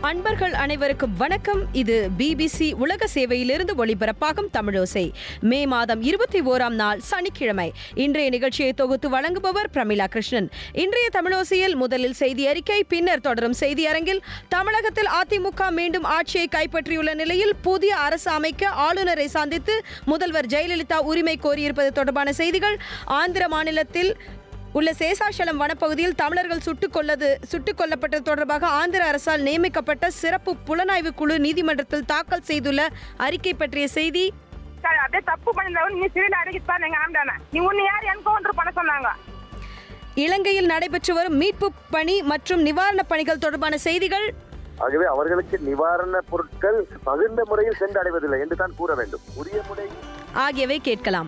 அன்பர்கள் அனைவருக்கும் வணக்கம் இது பிபிசி உலக சேவையிலிருந்து ஒளிபரப்பாகும் தமிழோசை மே மாதம் இருபத்தி ஓராம் நாள் சனிக்கிழமை இன்றைய நிகழ்ச்சியை தொகுத்து வழங்குபவர் பிரமிளா கிருஷ்ணன் இன்றைய தமிழோசையில் முதலில் செய்தி அறிக்கை பின்னர் தொடரும் செய்தி அரங்கில் தமிழகத்தில் அதிமுக மீண்டும் ஆட்சியை கைப்பற்றியுள்ள நிலையில் புதிய அரசு அமைக்க ஆளுநரை சந்தித்து முதல்வர் ஜெயலலிதா உரிமை கோரியிருப்பது தொடர்பான செய்திகள் ஆந்திர மாநிலத்தில் உள்ள சேசாசலம் வனப்பகுதியில் தமிழர்கள் சுட்டுக் கொல்லது சுட்டுக் கொல்லப்பட்டது தொடர்பாக ஆந்திர அரசால் நியமிக்கப்பட்ட சிறப்பு புலனாய்வு குழு நீதிமன்றத்தில் தாக்கல் செய்துள்ள அறிக்கை பற்றிய செய்தி சார் அப்படியே தப்பு பண்ணிருந்தவன் நீ சிறையில் அடைக்கிட்டு எங்க ஆண்டான நீ உன்னை யார் என்கவுண்டர் பண்ண சொன்னாங்க இலங்கையில் நடைபெற்று வரும் மீட்பு பணி மற்றும் நிவாரணப் பணிகள் தொடர்பான செய்திகள் ஆகவே அவர்களுக்கு நிவாரண பொருட்கள் தகுந்த முறையில் சென்றடைவதில்லை என்று தான் கூற வேண்டும் உரிய முறை ஆகியவை கேட்கலாம்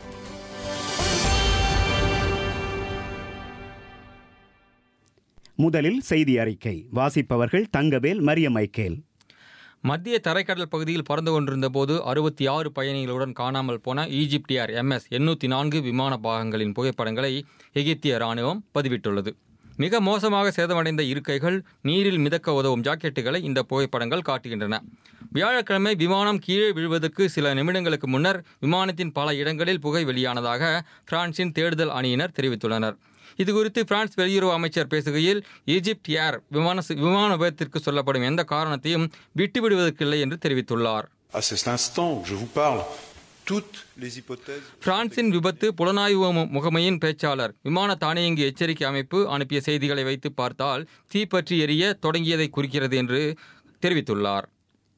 முதலில் செய்தி அறிக்கை வாசிப்பவர்கள் தங்கவேல் மரியமைக்கேல் மத்திய தரைக்கடல் பகுதியில் பறந்து கொண்டிருந்த போது அறுபத்தி ஆறு பயணிகளுடன் காணாமல் போன ஈஜிப்டியார் எம்எஸ் எண்ணூற்றி நான்கு விமான பாகங்களின் புகைப்படங்களை எகிப்திய ராணுவம் பதிவிட்டுள்ளது மிக மோசமாக சேதமடைந்த இருக்கைகள் நீரில் மிதக்க உதவும் ஜாக்கெட்டுகளை இந்த புகைப்படங்கள் காட்டுகின்றன வியாழக்கிழமை விமானம் கீழே விழுவதற்கு சில நிமிடங்களுக்கு முன்னர் விமானத்தின் பல இடங்களில் புகை வெளியானதாக பிரான்சின் தேடுதல் அணியினர் தெரிவித்துள்ளனர் இதுகுறித்து பிரான்ஸ் வெளியுறவு அமைச்சர் பேசுகையில் ஈஜிப்ட் ஏர் விமான விமான விபத்திற்கு சொல்லப்படும் எந்த காரணத்தையும் விட்டுவிடுவதற்கில்லை என்று தெரிவித்துள்ளார் À cet instant où je vous parle, toutes les hypothèses. பிரான்சின் விபத்து புலனாய்வு மு- முகமையின் பேச்சாளர் விமான தானியங்கி எச்சரிக்கை அமைப்பு அனுப்பிய செய்திகளை வைத்து பார்த்தால் தீப்பற்றி எரிய தொடங்கியதை குறிக்கிறது என்று தெரிவித்துள்ளார்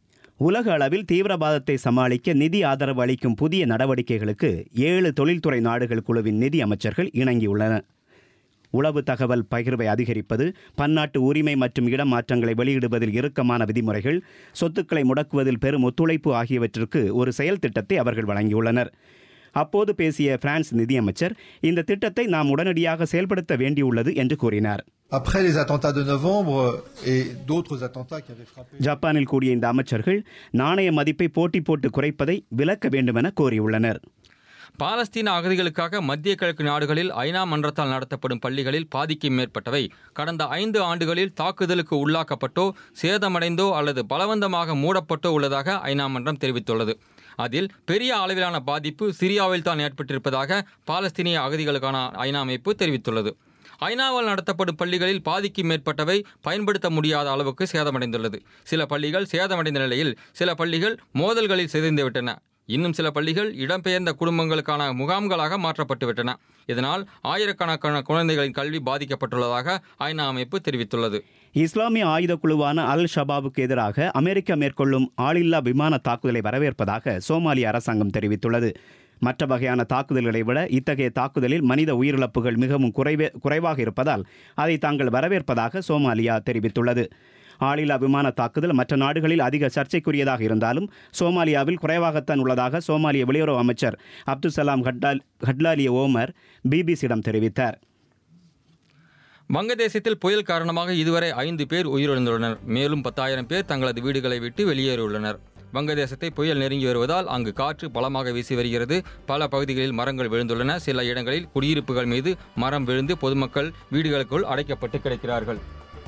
உலக அளவில் தீவிரவாதத்தை சமாளிக்க நிதி ஆதரவு அளிக்கும் புதிய நடவடிக்கைகளுக்கு ஏழு தொழில்துறை நாடுகள் குழுவின் நிதி அமைச்சர்கள் இணங்கியுள்ளனர் உளவு தகவல் பகிர்வை அதிகரிப்பது பன்னாட்டு உரிமை மற்றும் இடமாற்றங்களை வெளியிடுவதில் இறுக்கமான விதிமுறைகள் சொத்துக்களை முடக்குவதில் பெரும் ஒத்துழைப்பு ஆகியவற்றிற்கு ஒரு செயல் திட்டத்தை அவர்கள் வழங்கியுள்ளனர் அப்போது பேசிய பிரான்ஸ் நிதியமைச்சர் இந்த திட்டத்தை நாம் உடனடியாக செயல்படுத்த வேண்டியுள்ளது என்று கூறினார் Après les attentats de novembre et d'autres attentats qui avaient frappé. ஜப்பானில் கூடிய இந்த அமைச்சர்கள் நாணய மதிப்பை போட்டி போட்டு குறைப்பதை விலக்க வேண்டுமென கோரியுள்ளனர் பாலஸ்தீன அகதிகளுக்காக மத்திய கிழக்கு நாடுகளில் ஐநா மன்றத்தால் நடத்தப்படும் பள்ளிகளில் பாதிக்கும் மேற்பட்டவை கடந்த ஐந்து ஆண்டுகளில் தாக்குதலுக்கு உள்ளாக்கப்பட்டோ சேதமடைந்தோ அல்லது பலவந்தமாக மூடப்பட்டோ உள்ளதாக ஐநா மன்றம் தெரிவித்துள்ளது அதில் பெரிய அளவிலான பாதிப்பு சிரியாவில் தான் ஏற்பட்டிருப்பதாக பாலஸ்தீனிய அகதிகளுக்கான ஐநா அமைப்பு தெரிவித்துள்ளது ஐநாவால் நடத்தப்படும் பள்ளிகளில் பாதிக்கும் மேற்பட்டவை பயன்படுத்த முடியாத அளவுக்கு சேதமடைந்துள்ளது சில பள்ளிகள் சேதமடைந்த நிலையில் சில பள்ளிகள் மோதல்களில் சிதைந்துவிட்டன இன்னும் சில பள்ளிகள் இடம்பெயர்ந்த குடும்பங்களுக்கான முகாம்களாக மாற்றப்பட்டுவிட்டன இதனால் ஆயிரக்கணக்கான குழந்தைகளின் கல்வி பாதிக்கப்பட்டுள்ளதாக ஐநா அமைப்பு தெரிவித்துள்ளது இஸ்லாமிய ஆயுத குழுவான அல் ஷபாபுக்கு எதிராக அமெரிக்கா மேற்கொள்ளும் ஆளில்லா விமான தாக்குதலை வரவேற்பதாக சோமாலிய அரசாங்கம் தெரிவித்துள்ளது மற்ற வகையான தாக்குதல்களை விட இத்தகைய தாக்குதலில் மனித உயிரிழப்புகள் மிகவும் குறைவே குறைவாக இருப்பதால் அதை தாங்கள் வரவேற்பதாக சோமாலியா தெரிவித்துள்ளது ஆளில்லா விமான தாக்குதல் மற்ற நாடுகளில் அதிக சர்ச்சைக்குரியதாக இருந்தாலும் சோமாலியாவில் குறைவாகத்தான் உள்ளதாக சோமாலிய வெளியுறவு அமைச்சர் அப்துல் சலாம் ஹட்லால் ஹட்லாலிய ஓமர் பிபிசியிடம் தெரிவித்தார் வங்கதேசத்தில் புயல் காரணமாக இதுவரை ஐந்து பேர் உயிரிழந்துள்ளனர் மேலும் பத்தாயிரம் பேர் தங்களது வீடுகளை விட்டு வெளியேறியுள்ளனர் வங்கதேசத்தை புயல் நெருங்கி வருவதால் அங்கு காற்று பலமாக வீசி வருகிறது பல பகுதிகளில் மரங்கள் விழுந்துள்ளன சில இடங்களில் குடியிருப்புகள் மீது மரம் விழுந்து பொதுமக்கள் வீடுகளுக்குள் அடைக்கப்பட்டு கிடக்கிறார்கள்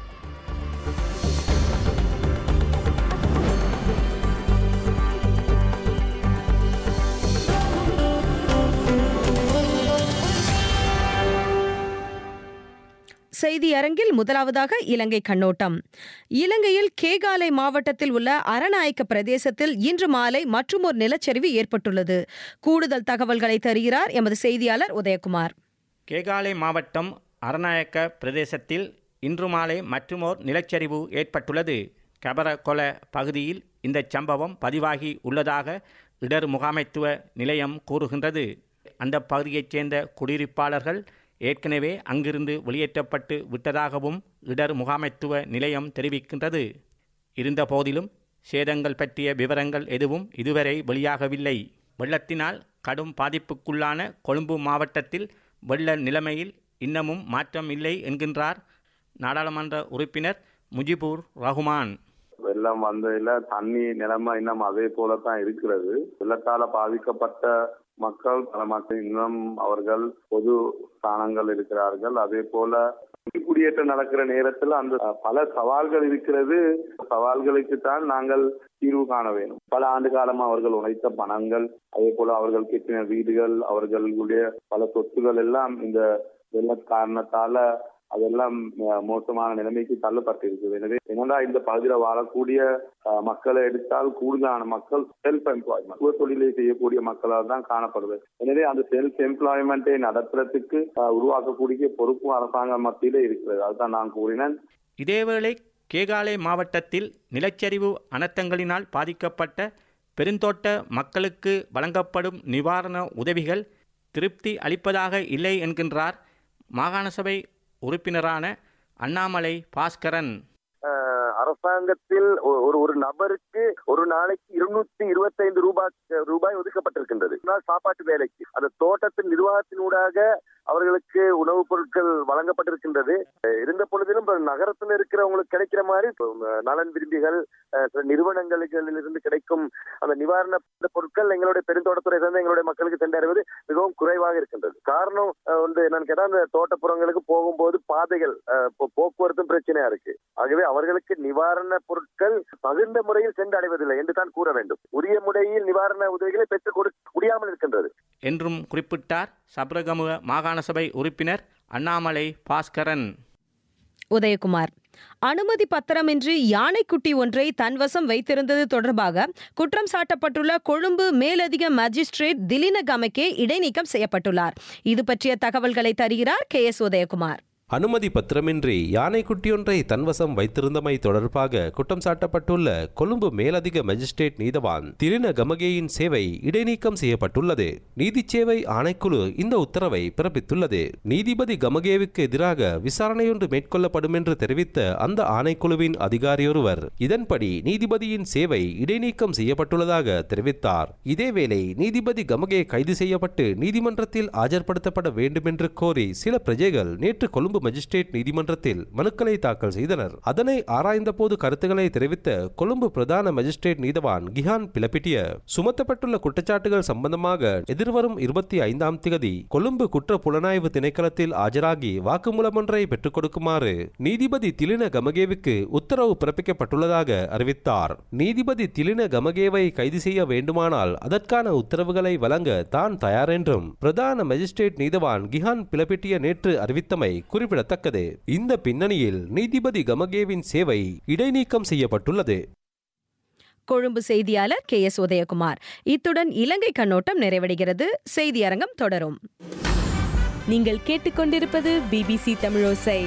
செய்தி அரங்கில் முதலாவதாக இலங்கை கண்ணோட்டம் இலங்கையில் கேகாலை மாவட்டத்தில் உள்ள அரநாயக்க பிரதேசத்தில் இன்று மாலை மற்றுமொரு நிலச்சரிவு ஏற்பட்டுள்ளது கூடுதல் தகவல்களை தருகிறார் எமது செய்தியாளர் உதயகுமார் கேகாலை மாவட்டம் அரநாயக்க பிரதேசத்தில் இன்று மாலை மற்றுமோர் நிலச்சரிவு ஏற்பட்டுள்ளது கபரகொல பகுதியில் இந்த சம்பவம் பதிவாகி உள்ளதாக இடர் முகாமைத்துவ நிலையம் கூறுகின்றது அந்த பகுதியைச் சேர்ந்த குடியிருப்பாளர்கள் ஏற்கனவே அங்கிருந்து வெளியேற்றப்பட்டு விட்டதாகவும் இடர் முகாமைத்துவ நிலையம் தெரிவிக்கின்றது இருந்தபோதிலும் சேதங்கள் பற்றிய விவரங்கள் எதுவும் இதுவரை வெளியாகவில்லை வெள்ளத்தினால் கடும் பாதிப்புக்குள்ளான கொழும்பு மாவட்டத்தில் வெள்ள நிலைமையில் இன்னமும் மாற்றம் இல்லை என்கின்றார் நாடாளுமன்ற உறுப்பினர் முஜிபுர் ரஹ்மான் வெள்ளம் வந்ததுல தண்ணி நிலைமை இன்னும் அதே போலத்தான் இருக்கிறது வெள்ளத்தால பாதிக்கப்பட்ட மக்கள் பல மக்கள் இன்னும் அவர்கள் பொது ஸ்தானங்கள் இருக்கிறார்கள் அதே போல குடியேற்றம் நடக்கிற நேரத்துல அந்த அஹ், பல சவால்கள் இருக்கிறது சவால்களுக்கு தான் நாங்கள் தீர்வு காண வேண்டும் பல ஆண்டு காலமா அவர்கள் உழைத்த பணங்கள் அதே போல அவர்கள் கட்டின வீடுகள் அவர்களுடைய பல சொத்துகள் எல்லாம் இந்த வெள்ள காரணத்தால அதெல்லாம் அஹ், மோசமான நிலைமைக்கு தள்ளப்பட்டிருக்குது எனவே என்னடா இந்த பகுதியில வாழக்கூடிய அஹ், மக்களை எடுத்தால் கூடுதலான மக்கள் செல்ஃப் எம்ப்ளாய்மெண்ட் சுய தொழிலை செய்யக்கூடிய மக்களால் தான் காணப்படுது எனவே அந்த செல்ஃப் எம்ப்ளாய்மெண்ட்டை நடத்துறதுக்கு அஹ், உருவாக்கக்கூடிய பொறுப்பு அரசாங்கம் மத்தியிலே இருக்கிறது அதுதான் நான் கூறினேன் இதேவேளை கேகாலை மாவட்டத்தில் நிலச்சரிவு அனர்த்தங்களினால் பாதிக்கப்பட்ட பெருந்தோட்ட மக்களுக்கு வழங்கப்படும் நிவாரண உதவிகள் திருப்தி அளிப்பதாக இல்லை என்கின்றார் மாகாண சபை உறுப்பினரான அண்ணாமலை பாஸ்கரன் அஹ், அரசாங்கத்தில் ஒ- ஒரு ஒரு நபருக்கு ஒரு நாளைக்கு இருநூத்தி இருபத்தைந்து ரூபாய் ரூபாய் ஒதுக்கப்பட்டிருக்கின்றது ஒரு நாள் சாப்பாட்டு வேலைக்கு அந்த தோட்டத்தின் நிர்வாகத்தினூடாக அவர்களுக்கு உணவுப் பொருட்கள் வழங்கப்பட்டிருக்கின்றது அஹ், இருந்த பொழுதிலும் இப்ப நகரத்தில் இருக்கிறவங்களுக்கு கிடைக்கிற மாதிரி இப்ப, அஹ், நலன் விரும்பிகள் அஹ், சில நிறுவனங்களிலிருந்து கிடைக்கும் அந்த நிவாரண பொருட்கள் எங்களுடைய பெருந்தோட்டத்துறை சேர்ந்த எங்களுடைய மக்களுக்கு சென்றடைவது மிகவும் குறைவாக இருக்கின்றது காரணம் அஹ், வந்து என்னன்னு கேட்டா அந்த தோட்டப்புறங்களுக்கு போகும்போது பாதைகள் அஹ், போ- போக்குவரத்தும் பிரச்சனையா இருக்கு ஆகவே அவர்களுக்கு நிவாரண பொருட்கள் தகுந்த முறையில் சென்றடைவதில்லை என்று தான் கூற வேண்டும் உரிய முறையில் நிவாரண உதவிகளை பெற்றுக் கொடுக்க முடியாமல் இருக்கின்றது என்றும் குறிப்பிட்டார் சப்ரகமுக மாகாண சபை உறுப்பினர் அண்ணாமலை பாஸ்கரன் உதயகுமார் அனுமதி பத்திரமின்றி யானைக்குட்டி ஒன்றை தன்வசம் வைத்திருந்தது தொடர்பாக குற்றம் சாட்டப்பட்டுள்ள கொழும்பு மேலதிக மஜிஸ்ட்ரேட் திலின கமக்கே இடைநீக்கம் செய்யப்பட்டுள்ளார் இது பற்றிய தகவல்களை தருகிறார் கே எஸ் உதயகுமார் அனுமதி பத்திரமின்றி யானைக்குட்டியொன்றை தன்வசம் வைத்திருந்தமை தொடர்பாக குற்றம் சாட்டப்பட்டுள்ள கொழும்பு மேலதிக மஜிஸ்ட்ரேட் நீதவான் திரின கமகேயின் சேவை இடைநீக்கம் செய்யப்பட்டுள்ளது நீதிச்சேவை ஆணைக்குழு இந்த உத்தரவை பிறப்பித்துள்ளது நீதிபதி கமகேவுக்கு எதிராக விசாரணையொன்று மேற்கொள்ளப்படும் என்று தெரிவித்த அந்த ஆணைக்குழுவின் அதிகாரியொருவர் இதன்படி நீதிபதியின் சேவை இடைநீக்கம் செய்யப்பட்டுள்ளதாக தெரிவித்தார் இதேவேளை நீதிபதி கமகே கைது செய்யப்பட்டு நீதிமன்றத்தில் ஆஜர்படுத்தப்பட வேண்டும் என்று கோரி சில பிரஜைகள் நேற்று கொழும்பு மஜிஸ்ட்ரேட் நீதிமன்றத்தில் மனுக்களை தாக்கல் செய்தனர் அதனை ஆராய்ந்த போது கருத்துக்களை தெரிவித்த கொழும்பு பிரதான மஜிஸ்ட்ரேட் நீதவான் கிஹான் பிலப்பிட்டிய சுமத்தப்பட்டுள்ள குற்றச்சாட்டுகள் சம்பந்தமாக எதிர்வரும் இருபத்தி ஐந்தாம் திகதி கொழும்பு குற்ற புலனாய்வு திணைக்களத்தில் ஆஜராகி வாக்குமூலம் ஒன்றை பெற்றுக் கொடுக்குமாறு நீதிபதி திலின கமகேவுக்கு உத்தரவு பிறப்பிக்கப்பட்டுள்ளதாக அறிவித்தார் நீதிபதி திலின கமகேவை கைது செய்ய வேண்டுமானால் அதற்கான உத்தரவுகளை வழங்க தான் தயார் என்றும் பிரதான மஜிஸ்ட்ரேட் நீதவான் கிஹான் பிலப்பிட்டிய நேற்று அறிவித்தமை குறிப்பிடத்தக்கது இந்த பின்னணியில் நீதிபதி கமகேவின் சேவை இடைநீக்கம் செய்யப்பட்டுள்ளது கொழும்பு செய்தியாளர் கே எஸ் உதயகுமார் இத்துடன் இலங்கை கண்ணோட்டம் நிறைவடைகிறது செய்தியரங்கம் தொடரும் நீங்கள் கேட்டுக்கொண்டிருப்பது பிபிசி தமிழோசை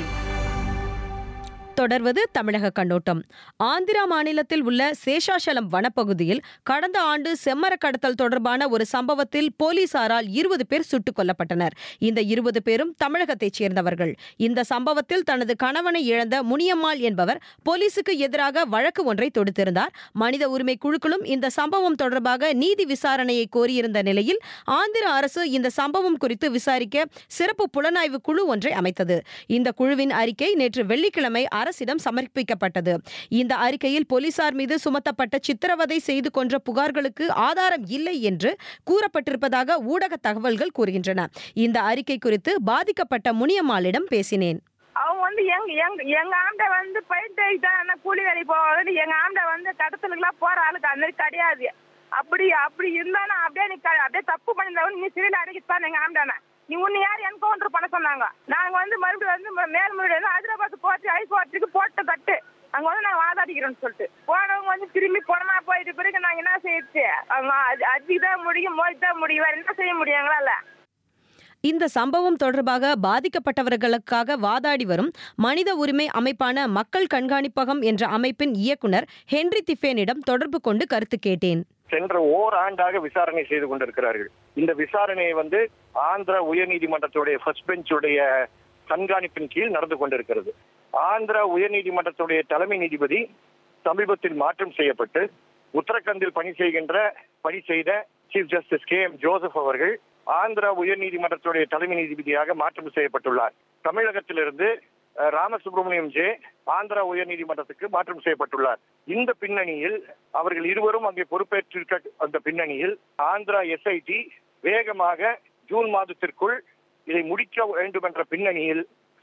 தொடர்வது தமிழக கண்ணோட்டம் ஆந்திரா மாநிலத்தில் உள்ள சேஷாசலம் வனப்பகுதியில் கடந்த ஆண்டு செம்மர கடத்தல் தொடர்பான ஒரு சம்பவத்தில் போலீசாரால் இருபது பேர் சுட்டுக் கொல்லப்பட்டனர் இந்த இருபது பேரும் தமிழகத்தைச் சேர்ந்தவர்கள் இந்த சம்பவத்தில் தனது கணவனை இழந்த முனியம்மாள் என்பவர் போலீசுக்கு எதிராக வழக்கு ஒன்றை தொடுத்திருந்தார் மனித உரிமை குழுக்களும் இந்த சம்பவம் தொடர்பாக நீதி விசாரணையை கோரியிருந்த நிலையில் ஆந்திர அரசு இந்த சம்பவம் குறித்து விசாரிக்க சிறப்பு புலனாய்வு குழு ஒன்றை அமைத்தது இந்த குழுவின் அறிக்கை நேற்று வெள்ளிக்கிழமை அரசிடம் சமர்ப்பிக்கப்பட்டது இந்த அறிக்கையில் போலீசார் மீது சுமத்தப்பட்ட சித்திரவதை செய்து கொன்ற புகார்களுக்கு ஆதாரம் இல்லை என்று கூறப்பட்டிருப்பதாக ஊடக தகவல்கள் கூறுகின்றன இந்த அறிக்கை குறித்து பாதிக்கப்பட்ட முனியம்மாளிடம் பேசினேன் அவங்க வந்து எங்க எங்க எங்க ஆண்டை வந்து பயிர் தான் கூலி வேலைக்கு போவாங்க எங்க ஆண்டை வந்து கடத்தலுக்குலாம் போற ஆளுக்கு அந்த மாதிரி கிடையாது அப்படி அப்படி இருந்தானா அப்படியே நீ க- அப்படியே தப்பு பண்ணிருந்தவன் நீ சிறையில் அடைக்கிட்டான் எங்க ஆண்டான நீ உன்னை யார் என்கவுண்டர் பண்ண சொன்னாங்க நாங்க வந்து மறுபடியும் வந்து ம- மேல்முறையீடு வந்து ஹைதராபாத் கோர்ட்டு ஹைகோர்ட்டுக்கு போட்ட தட்டு அங்க வந்து நாங்க வாதாடிக்கிறோம்னு சொல்லிட்டு போனவங்க வந்து திரும்பி பணமா போயிட்டு பிறகு நாங்க என்ன செய்யறது அவங்க அது அதுதான் முடியும் மோதி தான் முடியும் வேற என்ன செய்ய முடியும் எங்களால இந்த சம்பவம் தொடர்பாக பாதிக்கப்பட்டவர்களுக்காக வாதாடி வரும் மனித உரிமை அமைப்பான மக்கள் கண்காணிப்பகம் என்ற அமைப்பின் இயக்குனர் ஹென்றி திஃபேனிடம் தொடர்பு கொண்டு கருத்து கேட்டேன் சென்ற ஓராண்டாக விசாரணை செய்து கொண்டிருக்கிறார்கள் இந்த விசாரணையை வந்து ஆந்திரா உயர்நீதிமன்றத்துடைய ஃபர்ஸ்ட் பெஞ்சுடைய கண்காணிப்பின் கீழ் நடந்து கொண்டிருக்கிறது ஆந்திரா உயர்நீதிமன்றத்துடைய தலைமை நீதிபதி சமீபத்தில் மாற்றம் செய்யப்பட்டு உத்தரகண்டில் பணி செய்கின்ற பணி செய்த chief justice K M Joseph அவர்கள் ஆந்திரா உயர்நீதிமன்றத்துடைய தலைமை நீதிபதியாக மாற்றம் செய்யப்பட்டுள்ளார் தமிழகத்திலிருந்து அஹ், ராமசுப்ரமணியம் ஜே ஆந்திரா உயர்நீதிமன்றத்துக்கு மாற்றம் செய்யப்பட்டுள்ளார் இந்த பின்னணியில் அவர்கள் இருவரும் அங்கே பொறுப்பேற்றிருக்க அந்த பின்னணியில் ஆந்திரா எஸ்ஐடி வேகமாக ஜூன் மாதத்திற்குள் இதை முடிக்க வேண்டும் என்ற பின்னணியில்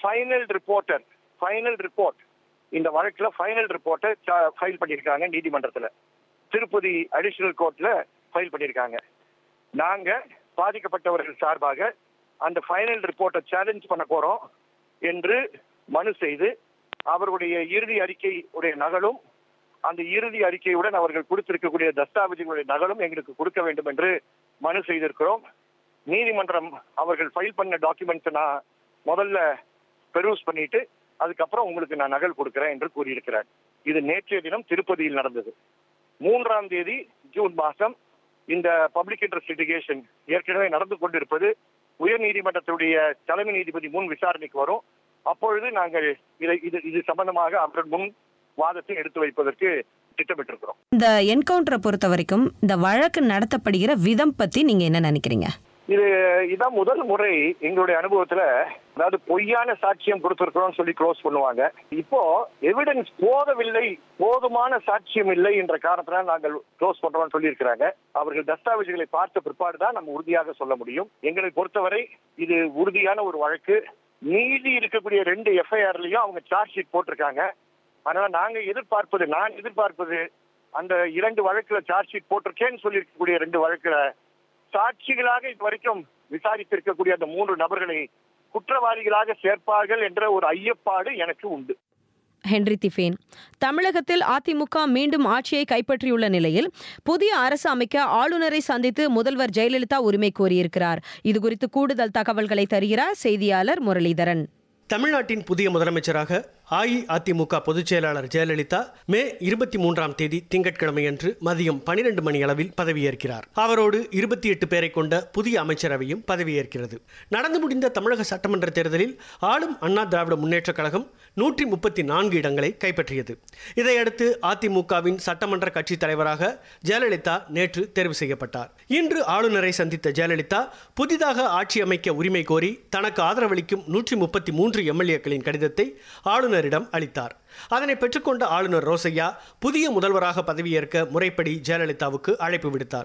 ஃபைனல் ரிப்போர்ட்டர் ஃபைனல் ரிப்போர்ட் இந்த வழக்குல ஃபைனல் ரிப்போர்ட்டை ஃபைல் பண்ணியிருக்காங்க நீதிமன்றத்துல திருப்பதி அடிஷனல் கோர்ட்ல ஃபைல் பண்ணியிருக்காங்க நாங்க பாதிக்கப்பட்டவர்கள் சார்பாக அந்த ஃபைனல் ரிப்போர்ட்டை சேலஞ்ச் பண்ண போறோம் என்று மனு செய்து அவருடைய இறுதி அறிக்கை உடைய நகலும் அந்த இறுதி அறிக்கையுடன் அவர்கள் கொடுத்திருக்கக்கூடிய தஸ்தாவேஜுகளுடைய நகலும் எங்களுக்கு கொடுக்க வேண்டும் என்று மனு செய்திருக்கிறோம் நீதிமன்றம் அவர்கள் ஃபைல் பண்ண டாக்குமெண்ட்ஸ் நான் முதல்ல பெருஸ் பண்ணிட்டு அதுக்கப்புறம் உங்களுக்கு நான் நகல் கொடுக்கிறேன் என்று கூறியிருக்கிறார் இது நேற்றைய தினம் திருப்பதியில் நடந்தது மூன்றாம் தேதி ஜூன் மாதம் இந்த பப்ளிக் இன்ட்ரெஸ்ட் லிட்டிகேஷன் ஏற்கனவே நடந்து கொண்டிருப்பது உயர் நீதிமன்றத்துடைய தலைமை நீதிபதி முன் விசாரணைக்கு வரும் அப்பொழுது நாங்கள் இதை இது இது சம்பந்தமாக அவர்கள் முன் வாதத்தை எடுத்து வைப்பதற்கு திட்டமிட்டிருக்கிறோம் இந்த என்கவுண்டரை பொறுத்த வரைக்கும் இந்த வழக்கு நடத்தப்படுகிற விதம் பத்தி நீங்க என்ன நினைக்கிறீங்க இது இதான் முதல் முறை எங்களுடைய அனுபவத்துல அதாவது பொய்யான சாட்சியம் கொடுத்திருக்கிறோம் சொல்லி க்ளோஸ் பண்ணுவாங்க இப்போ எவிடன்ஸ் போதவில்லை போதுமான சாட்சியம் இல்லை என்ற காரணத்தினால் நாங்கள் க்ளோஸ் பண்றோம்னு சொல்லியிருக்கிறாங்க அவர்கள் தஸ்தாவேஜுகளை பார்த்த பிற்பாடு தான் நம்ம உறுதியாக சொல்ல முடியும் எங்களை பொறுத்தவரை இது உறுதியான ஒரு வழக்கு மீதி இருக்கக்கூடிய ரெண்டு எஃப்ஐஆர்லயும் அவங்க சார்ஜ் ஷீட் போட்டிருக்காங்க அதனால நாங்க எதிர்பார்ப்பது நான் எதிர்பார்ப்பது அந்த இரண்டு வழக்குல சார்ஜ் ஷீட் போட்டிருக்கேன்னு சொல்லியிருக்கக்கூடிய ரெண்டு வழக்குல சாட்சிகளாக இது வரைக்கும் விசாரித்திருக்கக்கூடிய அந்த மூன்று நபர்களை குற்றவாளிகளாக சேர்ப்பார்கள் என்ற ஒரு ஐயப்பாடு எனக்கு உண்டு ஹென்றி திஃபேன் தமிழகத்தில் அதிமுக மீண்டும் ஆட்சியை கைப்பற்றியுள்ள நிலையில் புதிய அரசு அமைக்க ஆளுநரை சந்தித்து முதல்வர் ஜெயலலிதா உரிமை கோரியிருக்கிறார் இதுகுறித்து கூடுதல் தகவல்களை தருகிறார் செய்தியாளர் முரளிதரன் தமிழ்நாட்டின் புதிய முதலமைச்சராக அஇஅதிமுக பொதுச் செயலாளர் ஜெயலலிதா மே இருபத்தி மூன்றாம் தேதி திங்கட்கிழமையன்று மதியம் பனிரெண்டு மணி அளவில் பதவியேற்கிறார் அவரோடு இருபத்தி எட்டு பேரை கொண்ட புதிய அமைச்சரவையும் பதவியேற்கிறது நடந்து முடிந்த தமிழக சட்டமன்ற தேர்தலில் ஆளும் அண்ணா திராவிட முன்னேற்றக் கழகம் நூற்றி முப்பத்தி நான்கு இடங்களை கைப்பற்றியது இதையடுத்து அதிமுகவின் சட்டமன்ற கட்சி தலைவராக ஜெயலலிதா நேற்று தேர்வு செய்யப்பட்டார் இன்று ஆளுநரை சந்தித்த ஜெயலலிதா புதிதாக ஆட்சி அமைக்க உரிமை கோரி தனக்கு ஆதரவளிக்கும் நூற்றி முப்பத்தி மூன்று எம்எல்ஏக்களின் கடிதத்தை ஆளுநரிடம் அளித்தார் அதனை பெற்றுக்கொண்ட ஆளுநர் ரோசையா புதிய முதல்வராக பதவியேற்க முறைப்படி ஜெயலலிதாவுக்கு அழைப்பு விடுத்தார்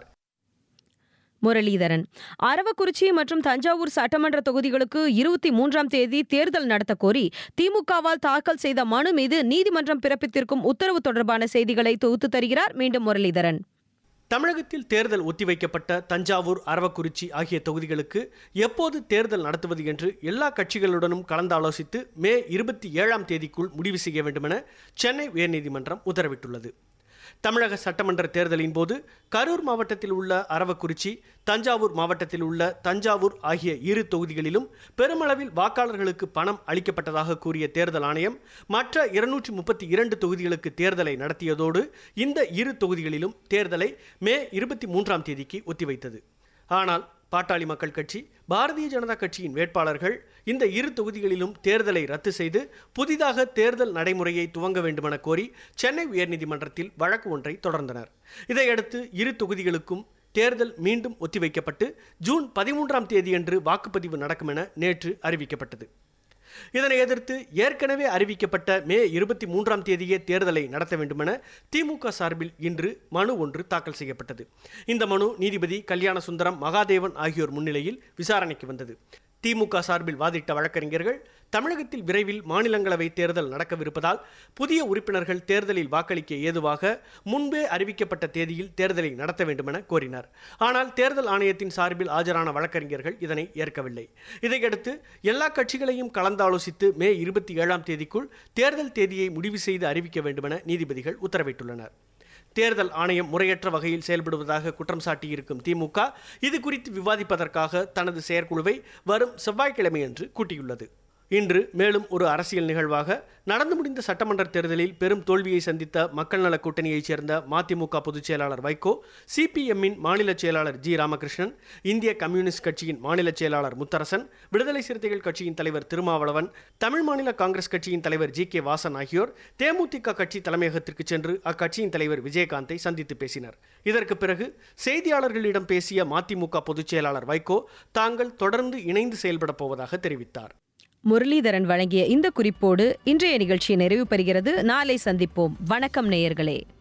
முரளிதரன் அரவக்குறிச்சி மற்றும் தஞ்சாவூர் சட்டமன்ற தொகுதிகளுக்கு இருபத்தி மூன்றாம் தேதி தேர்தல் நடத்த கோரி திமுகவால் தாக்கல் செய்த மனு மீது நீதிமன்றம் பிறப்பித்திருக்கும் உத்தரவு தொடர்பான செய்திகளை தொகுத்து தருகிறார் மீண்டும் முரளிதரன் தமிழகத்தில் தேர்தல் ஒத்திவைக்கப்பட்ட தஞ்சாவூர் அரவக்குறிச்சி ஆகிய தொகுதிகளுக்கு எப்போது தேர்தல் நடத்துவது என்று எல்லா கட்சிகளுடனும் கலந்தாலோசித்து மே இருபத்தி ஏழாம் தேதிக்குள் முடிவு செய்ய வேண்டுமென சென்னை உயர்நீதிமன்றம் உத்தரவிட்டுள்ளது தமிழக சட்டமன்ற தேர்தலின் போது கரூர் மாவட்டத்தில் உள்ள அரவக்குறிச்சி தஞ்சாவூர் மாவட்டத்தில் உள்ள தஞ்சாவூர் ஆகிய இரு தொகுதிகளிலும் பெருமளவில் வாக்காளர்களுக்கு பணம் அளிக்கப்பட்டதாக கூறிய தேர்தல் ஆணையம் மற்ற இருநூற்றி முப்பத்தி இரண்டு தொகுதிகளுக்கு தேர்தலை நடத்தியதோடு இந்த இரு தொகுதிகளிலும் தேர்தலை மே இருபத்தி மூன்றாம் தேதிக்கு ஒத்திவைத்தது ஆனால் பாட்டாளி மக்கள் கட்சி பாரதிய ஜனதா கட்சியின் வேட்பாளர்கள் இந்த இரு தொகுதிகளிலும் தேர்தலை ரத்து செய்து புதிதாக தேர்தல் நடைமுறையை துவங்க வேண்டுமென கோரி சென்னை உயர்நீதிமன்றத்தில் வழக்கு ஒன்றை தொடர்ந்தனர் இதையடுத்து இரு தொகுதிகளுக்கும் தேர்தல் மீண்டும் ஒத்திவைக்கப்பட்டு ஜூன் பதிமூன்றாம் தேதியன்று வாக்குப்பதிவு நடக்கும் என நேற்று அறிவிக்கப்பட்டது இதனை எதிர்த்து ஏற்கனவே அறிவிக்கப்பட்ட மே இருபத்தி மூன்றாம் தேதியே தேர்தலை நடத்த வேண்டுமென திமுக சார்பில் இன்று மனு ஒன்று தாக்கல் செய்யப்பட்டது இந்த மனு நீதிபதி கல்யாண சுந்தரம் மகாதேவன் ஆகியோர் முன்னிலையில் விசாரணைக்கு வந்தது திமுக சார்பில் வாதிட்ட வழக்கறிஞர்கள் தமிழகத்தில் விரைவில் மாநிலங்களவை தேர்தல் நடக்கவிருப்பதால் புதிய உறுப்பினர்கள் தேர்தலில் வாக்களிக்க ஏதுவாக முன்பே அறிவிக்கப்பட்ட தேதியில் தேர்தலை நடத்த வேண்டுமென கோரினார் ஆனால் தேர்தல் ஆணையத்தின் சார்பில் ஆஜரான வழக்கறிஞர்கள் இதனை ஏற்கவில்லை இதையடுத்து எல்லா கட்சிகளையும் கலந்தாலோசித்து மே இருபத்தி ஏழாம் தேதிக்குள் தேர்தல் தேதியை முடிவு செய்து அறிவிக்க வேண்டுமென நீதிபதிகள் உத்தரவிட்டுள்ளனர் தேர்தல் ஆணையம் முறையற்ற வகையில் செயல்படுவதாக குற்றம் சாட்டியிருக்கும் திமுக இது குறித்து விவாதிப்பதற்காக தனது செயற்குழுவை வரும் செவ்வாய்க்கிழமையன்று கூட்டியுள்ளது இன்று மேலும் ஒரு அரசியல் நிகழ்வாக நடந்து முடிந்த சட்டமன்ற தேர்தலில் பெரும் தோல்வியை சந்தித்த மக்கள் நல கூட்டணியைச் சேர்ந்த மதிமுக பொதுச் செயலாளர் வைகோ சிபிஎம்மின் மாநில செயலாளர் ஜி ராமகிருஷ்ணன் இந்திய கம்யூனிஸ்ட் கட்சியின் மாநில செயலாளர் முத்தரசன் விடுதலை சிறுத்தைகள் கட்சியின் தலைவர் திருமாவளவன் தமிழ் மாநில காங்கிரஸ் கட்சியின் தலைவர் ஜி கே வாசன் ஆகியோர் தேமுதிக கட்சி தலைமையகத்திற்கு சென்று அக்கட்சியின் தலைவர் விஜயகாந்தை சந்தித்து பேசினர் இதற்கு பிறகு செய்தியாளர்களிடம் பேசிய மதிமுக பொதுச் செயலாளர் வைகோ தாங்கள் தொடர்ந்து இணைந்து செயல்படப் போவதாக தெரிவித்தார் முரளிதரன் வழங்கிய இந்த குறிப்போடு இன்றைய நிகழ்ச்சி நிறைவு பெறுகிறது நாளை சந்திப்போம் வணக்கம் நேயர்களே